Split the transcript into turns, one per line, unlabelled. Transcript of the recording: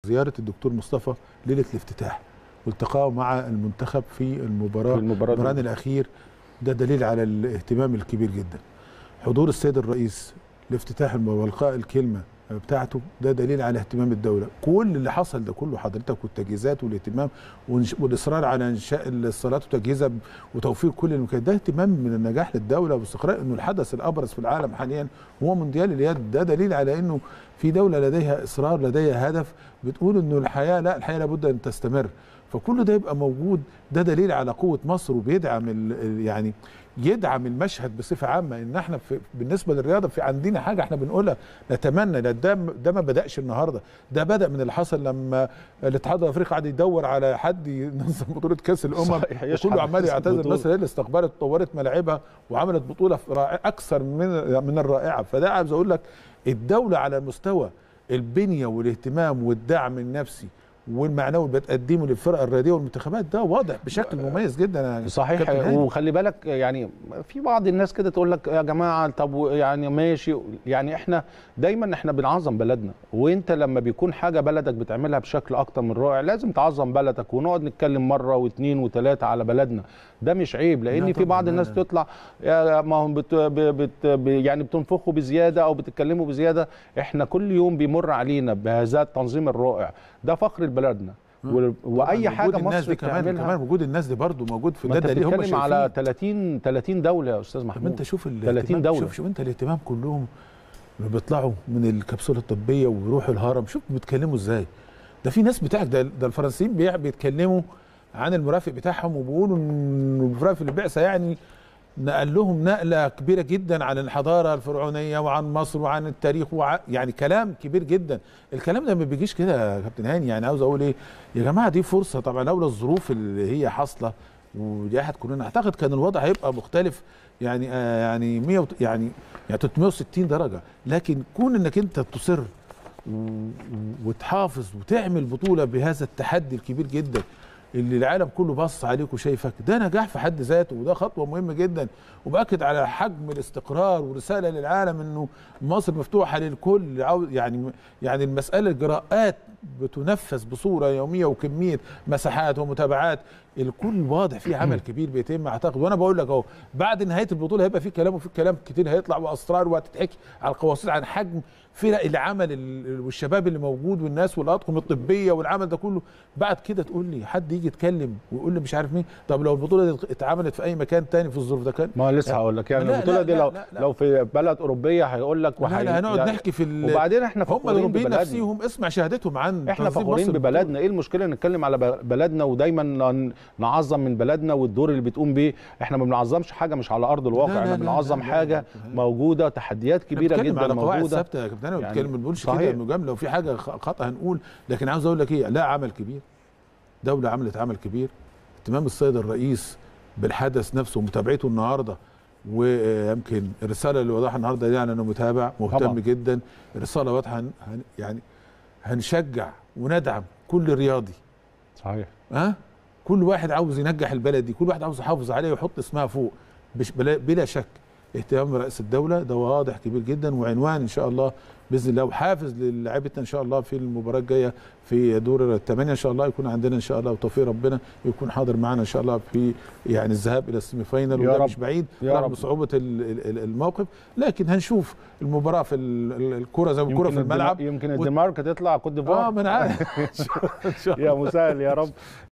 زياره الدكتور مصطفى ليله الافتتاح والتقائه مع المنتخب في المباراه
في المباراة
المران
دي.
الاخير ده دليل على الاهتمام الكبير جدا حضور السيد الرئيس لافتتاح الم- والقاء الكلمه بتاعته ده دليل على اهتمام الدوله كل اللي حصل ده كله حضرتك والتجهيزات والاهتمام والإنش- والاصرار على انشاء الصالات وتجهيزها ب- وتوفير كل الامكانيات ده اهتمام من النجاح للدوله واستقرار انه الحدث الابرز في العالم حاليا هو مونديال اليد ده دليل على انه في دوله لديها اصرار لديها هدف بتقول انه الحياه لا الحياه لابد ان تستمر فكل ده يبقى موجود ده دليل على قوه مصر وبيدعم ال- ال- يعني يدعم المشهد بصفه عامه ان احنا في بالنسبه للرياضه في عندنا حاجه احنا بنقولها نتمنى لا ده ده ما بداش النهارده ده بدا من اللي حصل لما الاتحاد الافريقي قعد يدور على حد ينظم بطوله كاس الامم
صحيح، يشحن
وكله عمال
بس
يعتذر
البطولة.
مصر هي اللي استقبلت طورت ملاعبها وعملت بطوله في رائع اكثر من من الرائعه فده عايز اقول لك الدوله على مستوى البنيه والاهتمام والدعم النفسي والمعنوي اللي بتقدمه للفرق الرياضيه والمنتخبات ده واضح بشكل مميز جدا يا
صحيح
كابتن هاني.
وخلي بالك يعني في بعض الناس كده تقول لك يا جماعه طب و- يعني ماشي يعني احنا دايما احنا بنعظم بلدنا وانت لما بيكون حاجه بلدك بتعملها بشكل اكتر من رائع لازم تعظم بلدك ونقعد نتكلم مره واثنين وثلاثه على بلدنا ده مش عيب لان
لا
في بعض
طبعاً،
الناس
لا، لا.
تطلع يا ما هم بت بت ب- يعني بتنفخوا بزياده او بتتكلموا بزياده احنا كل يوم بيمر علينا بهذا التنظيم الرائع ده فخر بلدنا و- واي
وجود
حاجه
الناس
مصر
دي كمان
بتعملها
كمان وجود الناس دي برضه موجود في
ما
ده
انت
دليل هم
بتتكلم على
شايفين
30 30 دوله يا استاذ
طب
محمود
انت شوف ال
30 دولة.
شوف, شوف انت الاهتمام كلهم اللي بيطلعوا من الكبسوله الطبيه ويروحوا الهرم شوف بيتكلموا ازاي ده في ناس بتاعك ده, ده الفرنسيين بيع- بيتكلموا عن المرافق بتاعهم وبيقولوا ان المرافق البعثه يعني نقل لهم نقله كبيره جدا عن الحضاره الفرعونيه وعن مصر وعن التاريخ وع... يعني كلام كبير جدا الكلام ده ما بيجيش كده يا كابتن هاني يعني عاوز اقول ايه يا جماعه دي فرصه طبعا لولا الظروف اللي هي حاصله وجائحه كورونا اعتقد كان الوضع هيبقى مختلف يعني آه يعني 100 وت- يعني يعني 360 درجه لكن كون انك انت تصر و- وتحافظ وتعمل بطوله بهذا التحدي الكبير جدا اللي العالم كله بص عليك وشايفك ده نجاح في حد ذاته وده خطوه مهمه جدا وباكد على حجم الاستقرار ورساله للعالم انه مصر مفتوحه للكل عاوز- يعني يعني المساله اجراءات بتنفذ بصوره يوميه وكميه مساحات ومتابعات الكل واضح في عمل كبير بيتم اعتقد وانا بقول لك اهو بعد نهايه البطوله هيبقى في كلام وفي كلام كتير هيطلع واسرار وهتتحكي على القواصير عن حجم فرق العمل ال- والشباب اللي موجود والناس والاطقم الطبيه والعمل ده كله بعد كده تقول لي حد يجي يتكلم ويقول لي مش عارف مين طب لو البطوله دي اتعملت في اي مكان تاني في الظروف ده كان
ما لسه هقول لك يعني
لا،
البطوله
لا،
دي
لا،
لو
لا، لا.
لو في بلد اوروبيه هيقول لك
لا
وهي-
لا هنقعد
يعني
نحكي في ال-
وبعدين احنا
هم
فخورين
الاولمبيين
ببلدنا
نفسهم اسمع شهادتهم عن
احنا
تنظيم
فخورين
مصر
ببلدنا ايه المشكله نتكلم على ب- بلدنا ودايما ن- نعظم من بلدنا والدور اللي بتقوم بيه احنا ما بنعظمش حاجه مش على ارض الواقع
لا،
احنا
لا،
بنعظم
لا، لا،
حاجه
لا، لا.
موجوده تحديات كبيره
بنتكلم
جدا
على قواعد
موجوده
ثابته يا كابتن انا
يعني
بنتكلم ما بنقولش كده
صحيح.
مجامله لو في حاجه خ- خطا هنقول لكن عاوز اقول لك ايه لا عمل كبير دوله عملت عمل كبير اهتمام السيد الرئيس بالحدث نفسه ومتابعته النهارده ويمكن الرساله اللي وضعها النهارده دي يعني انه متابع مهتم
طبعا.
جدا الرساله واضحه هن هن يعني هنشجع وندعم كل رياضي
صحيح
ها كل واحد عاوز ينجح البلد دي كل واحد عاوز يحافظ عليها ويحط اسمها فوق بش بلا, بلا شك اهتمام رئيس الدوله ده واضح كبير جدا وعنوان ان شاء الله باذن الله وحافز للاعيبتنا ان شاء الله في المباراه الجايه في دور الثمانيه ان شاء الله يكون عندنا ان شاء الله وتوفيق ربنا يكون حاضر معنا ان شاء الله في يعني الذهاب الى السيمي فاينل
يا
وده
رب.
مش بعيد
يا
رغم
رب.
صعوبه ال- ال- ال- الموقف لكن هنشوف المباراه في ال- ال- الكره زي ما الكره
يمكن
في الملعب
الدنمارك- يمكن
و-
الدنمارك تطلع كوت
اه
ديفوار
ما انا عارف ان شاء الله
يا مسهل يا رب